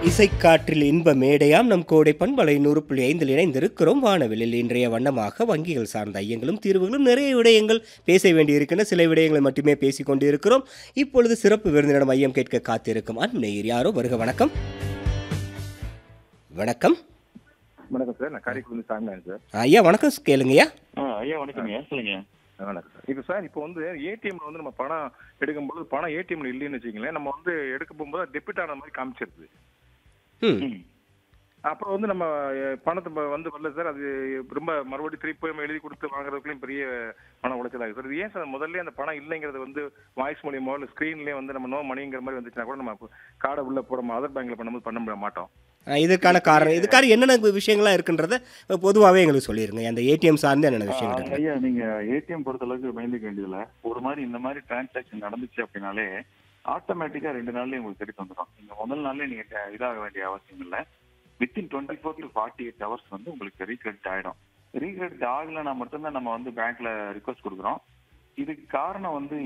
இசைக்காற்றில் இன்ப மேடையாம் நம் கோடை பண்பலை நூறு புள்ளி ஐந்தில் இணைந்திருக்கிறோம் வானவிலில் இன்றைய வண்ணமாக வங்கிகள் சார்ந்த ஐயங்களும் தீர்வுகளும் நிறைய விடயங்கள் பேச வேண்டியிருக்கின்ற சில விடயங்களை மட்டுமே பேசிக் கொண்டிருக்கிறோம் இப்பொழுது சிறப்பு விருந்தினரிடம் ஐயம் கேட்க காத்திருக்கும் அந்நேயர் யாரோ வருக வணக்கம் வணக்கம் வணக்கம் சார் நான் காரைக்குடி சாமிநாதன் சார் ஐயா வணக்கம் கேளுங்கய்யா ஆ, ஐயா வணக்கங்க சொல்லுங்க ஆ, வணக்கம் சார் இப்போ சார் இப்போ வந்து ஏடிஎம்ல வந்து நம்ம பணம் எடுக்கும்போது பணம் ஏடிஎம்ல இல்லைன்னு வச்சுக்கங்களேன் நம்ம வந்து எடுக்க போகும்போது டெபிட் ஆன மாதிரி காமிச்சிருது ம் ம். அப்புறம் வந்து நம்ம அஹ், பணத்தை ப- வந்து வரல சார் அது ரொம்ப மறுபடியும் திருப்பி போய் நம்ம எழுதி கொடுத்து வாங்குறதுக்குள்ளயும் பெரிய பண உளைச்சல் ஆகுது சார் இது ஏன் சார் முதல்ல அந்த பணம் இல்லைங்கிறது வந்து வாய்ஸ் மூலியமோ இல்லை ஸ்க்ரீன்லேயே வந்து நம்ம நோ மணிங்கிற மாதிரி வந்துச்சுன்னா கூட நம்ம கார்டை உள்ள போட அதர் பேங்க்ல பண்ணும்போது பண்ண முடிய மாட்டோம் ஆ, இதற்கான காரணம் இதுக்கான என்னென்ன விஷயங்கள்லாம் இருக்குன்றத பொதுவாகவே எங்களுக்கு சொல்லிடுங்க அந்த ஏடிஎம் சார்ந்து என்னென்ன விஷயங்கள் ஆ, இருக்கு ஐயா நீங்க ஏடிஎம் பொறுத்த அளவுக்கு பயந்துக்க வேண்டியதில்ல ஒரு மாதிரி இந்த மாதிரி டிரான்சாக்ஷன் நடந்துச்சு அப்படின்னாலே ஆட்டோமேட்டிக்கா ரெண்டு நாள்லயே உங்களுக்கு திருப்பி வந்துடும் நீங்க முதல் நாள்லயே நீங்க ட- இதாக வேண்டிய அவசியம் இல்ல within twenty four to forty eight hours வந்து உங்களுக்கு ரீக்ரெடிட் ஆயிடும் ரீக்ரெடிட் ஆகலைன்னா மட்டும்தான் நம்ம வந்து பேங்க்ல ரிக்வஸ்ட் கொடுக்குறோம் இதுக்கு காரணம் வந்து